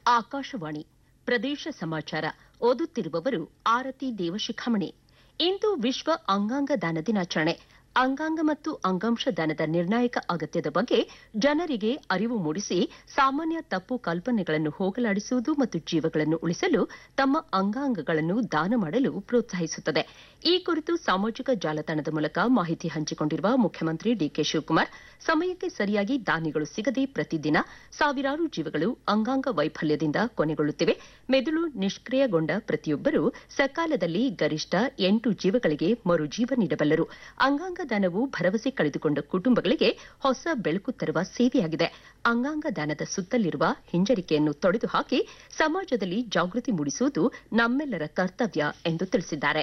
ಆಕಾಶವಾಣಿ ಪ್ರದೇಶ ಸಮಾಚಾರ ಓದುತ್ತಿರುವವರು ಆರತಿ ದೇವಶಿಖಾಮಣಿ ಇಂದು ವಿಶ್ವ ಅಂಗಾಂಗ ದಾನ ದಿನಾಚರಣೆ ಅಂಗಾಂಗ ಮತ್ತು ಅಂಗಾಂಶ ದಾನದ ನಿರ್ಣಾಯಕ ಅಗತ್ಯದ ಬಗ್ಗೆ ಜನರಿಗೆ ಅರಿವು ಮೂಡಿಸಿ ಸಾಮಾನ್ಯ ತಪ್ಪು ಕಲ್ಪನೆಗಳನ್ನು ಹೋಗಲಾಡಿಸುವುದು ಮತ್ತು ಜೀವಗಳನ್ನು ಉಳಿಸಲು ತಮ್ಮ ಅಂಗಾಂಗಗಳನ್ನು ದಾನ ಮಾಡಲು ಪ್ರೋತ್ಸಾಹಿಸುತ್ತದೆ ಈ ಕುರಿತು ಸಾಮಾಜಿಕ ಜಾಲತಾಣದ ಮೂಲಕ ಮಾಹಿತಿ ಹಂಚಿಕೊಂಡಿರುವ ಮುಖ್ಯಮಂತ್ರಿ ಡಿಕೆ ಶಿವಕುಮಾರ್ ಸಮಯಕ್ಕೆ ಸರಿಯಾಗಿ ದಾನಿಗಳು ಸಿಗದೆ ಪ್ರತಿದಿನ ಸಾವಿರಾರು ಜೀವಗಳು ಅಂಗಾಂಗ ವೈಫಲ್ಯದಿಂದ ಕೊನೆಗೊಳ್ಳುತ್ತಿವೆ ಮೆದುಳು ನಿಷ್ಕ್ರಿಯಗೊಂಡ ಪ್ರತಿಯೊಬ್ಬರೂ ಸಕಾಲದಲ್ಲಿ ಗರಿಷ್ಠ ಎಂಟು ಜೀವಗಳಿಗೆ ಮರುಜೀವ ನೀಡಬಲ್ಲರು ಅಂಗಾಂಗ ದಾನವು ಭರವಸೆ ಕಳೆದುಕೊಂಡ ಕುಟುಂಬಗಳಿಗೆ ಹೊಸ ಬೆಳಕು ತರುವ ಸೇವೆಯಾಗಿದೆ ಅಂಗಾಂಗ ದಾನದ ಸುತ್ತಲಿರುವ ಹಿಂಜರಿಕೆಯನ್ನು ತೊಡೆದುಹಾಕಿ ಸಮಾಜದಲ್ಲಿ ಜಾಗೃತಿ ಮೂಡಿಸುವುದು ನಮ್ಮೆಲ್ಲರ ಕರ್ತವ್ಯ ಎಂದು ತಿಳಿಸಿದ್ದಾರೆ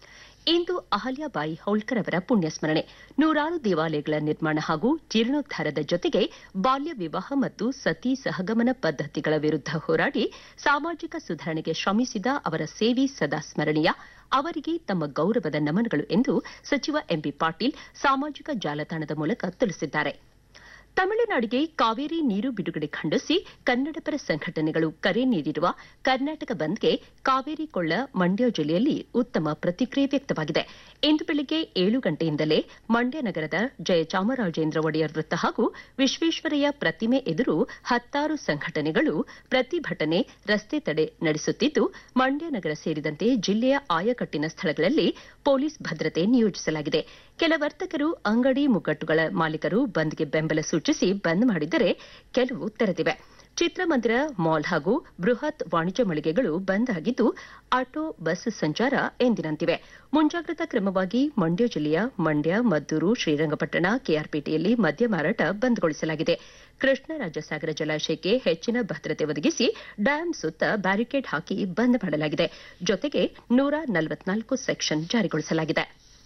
ಇಂದು ಅಹಲ್ಯಾಬಾಯಿ ಹೋಳ್ಕರ್ ಅವರ ಪುಣ್ಯಸ್ಮರಣೆ ನೂರಾರು ದೇವಾಲಯಗಳ ನಿರ್ಮಾಣ ಹಾಗೂ ಜೀರ್ಣೋದ್ಧಾರದ ಜೊತೆಗೆ ಬಾಲ್ಯ ವಿವಾಹ ಮತ್ತು ಸತಿ ಸಹಗಮನ ಪದ್ದತಿಗಳ ವಿರುದ್ಧ ಹೋರಾಡಿ ಸಾಮಾಜಿಕ ಸುಧಾರಣೆಗೆ ಶ್ರಮಿಸಿದ ಅವರ ಸೇವೆ ಸದಾ ಸ್ಮರಣೀಯ ಅವರಿಗೆ ತಮ್ಮ ಗೌರವದ ನಮನಗಳು ಎಂದು ಸಚಿವ ಎಂಬಿ ಪಾಟೀಲ್ ಸಾಮಾಜಿಕ ಜಾಲತಾಣದ ಮೂಲಕ ತಿಳಿಸಿದ್ದಾರೆ ತಮಿಳುನಾಡಿಗೆ ಕಾವೇರಿ ನೀರು ಬಿಡುಗಡೆ ಖಂಡಿಸಿ ಕನ್ನಡಪರ ಸಂಘಟನೆಗಳು ಕರೆ ನೀಡಿರುವ ಕರ್ನಾಟಕ ಬಂದ್ಗೆ ಕಾವೇರಿ ಕೊಳ್ಳ ಮಂಡ್ಯ ಜಿಲ್ಲೆಯಲ್ಲಿ ಉತ್ತಮ ಪ್ರತಿಕ್ರಿಯೆ ವ್ಯಕ್ತವಾಗಿದೆ ಇಂದು ಬೆಳಗ್ಗೆ ಏಳು ಗಂಟೆಯಿಂದಲೇ ಮಂಡ್ಯ ನಗರದ ಜಯಚಾಮರಾಜೇಂದ್ರ ಒಡೆಯರ್ ವೃತ್ತ ಹಾಗೂ ವಿಶ್ವೇಶ್ವರಯ್ಯ ಪ್ರತಿಮೆ ಎದುರು ಹತ್ತಾರು ಸಂಘಟನೆಗಳು ಪ್ರತಿಭಟನೆ ರಸ್ತೆ ತಡೆ ನಡೆಸುತ್ತಿದ್ದು ಮಂಡ್ಯ ನಗರ ಸೇರಿದಂತೆ ಜಿಲ್ಲೆಯ ಆಯಕಟ್ಟಿನ ಸ್ಥಳಗಳಲ್ಲಿ ಪೊಲೀಸ್ ಭದ್ರತೆ ನಿಯೋಜಿಸಲಾಗಿದೆ ಕೆಲ ವರ್ತಕರು ಅಂಗಡಿ ಮುಗ್ಗಟ್ಟುಗಳ ಮಾಲೀಕರು ಬಂದ್ಗೆ ಬೆಂಬಲ ಸೂಚಿಸಿ ಬಂದ್ ಮಾಡಿದ್ದರೆ ಕೆಲವು ತೆರೆದಿವೆ ಚಿತ್ರಮಂದಿರ ಮಾಲ್ ಹಾಗೂ ಬೃಹತ್ ವಾಣಿಜ್ಯ ಮಳಿಗೆಗಳು ಬಂದ್ ಆಗಿದ್ದು ಆಟೋ ಬಸ್ ಸಂಚಾರ ಎಂದಿನಂತಿವೆ ಮುಂಜಾಗ್ರತಾ ಕ್ರಮವಾಗಿ ಮಂಡ್ಯ ಜಿಲ್ಲೆಯ ಮಂಡ್ಯ ಮದ್ದೂರು ಶ್ರೀರಂಗಪಟ್ಟಣ ಕೆಆರ್ಪೇಟೆಯಲ್ಲಿ ಮದ್ಯ ಮಾರಾಟ ಬಂದ್ಗೊಳಿಸಲಾಗಿದೆ ಕೃಷ್ಣರಾಜಸಾಗರ ಜಲಾಶಯಕ್ಕೆ ಹೆಚ್ಚಿನ ಭದ್ರತೆ ಒದಗಿಸಿ ಡ್ಯಾಂ ಸುತ್ತ ಬ್ಯಾರಿಕೇಡ್ ಹಾಕಿ ಬಂದ್ ಮಾಡಲಾಗಿದೆ ಜೊತೆಗೆ ನೂರ ನಲವತ್ನಾಲ್ಕು ಸೆಕ್ಷನ್ ಜಾರಿಗೊಳಿಸಲಾಗಿದೆ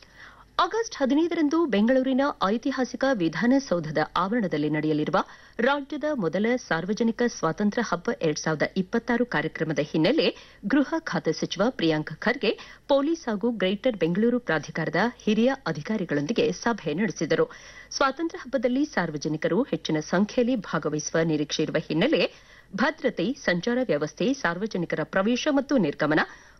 ಆಗಸ್ಟ್ ಹದಿನೈದರಂದು ಬೆಂಗಳೂರಿನ ಐತಿಹಾಸಿಕ ವಿಧಾನಸೌಧದ ಆವರಣದಲ್ಲಿ ನಡೆಯಲಿರುವ ರಾಜ್ಯದ ಮೊದಲ ಸಾರ್ವಜನಿಕ ಸ್ವಾತಂತ್ರ್ಯ ಹಬ್ಬ ಎರಡ್ ಸಾವಿರದ ಇಪ್ಪತ್ತಾರು ಕಾರ್ಯಕ್ರಮದ ಹಿನ್ನೆಲೆ ಗೃಹ ಖಾತೆ ಸಚಿವ ಪ್ರಿಯಾಂಕ್ ಖರ್ಗೆ ಪೊಲೀಸ್ ಹಾಗೂ ಗ್ರೇಟರ್ ಬೆಂಗಳೂರು ಪ್ರಾಧಿಕಾರದ ಹಿರಿಯ ಅಧಿಕಾರಿಗಳೊಂದಿಗೆ ಸಭೆ ನಡೆಸಿದರು ಸ್ವಾತಂತ್ರ್ಯ ಹಬ್ಬದಲ್ಲಿ ಸಾರ್ವಜನಿಕರು ಹೆಚ್ಚಿನ ಸಂಖ್ಯೆಯಲ್ಲಿ ಭಾಗವಹಿಸುವ ನಿರೀಕ್ಷೆ ಇರುವ ಹಿನ್ನೆಲೆ ಭದ್ರತೆ ಸಂಚಾರ ವ್ಯವಸ್ಥೆ ಸಾರ್ವಜನಿಕರ ಪ್ರವೇಶ ಮತ್ತು ನಿರ್ಗಮನ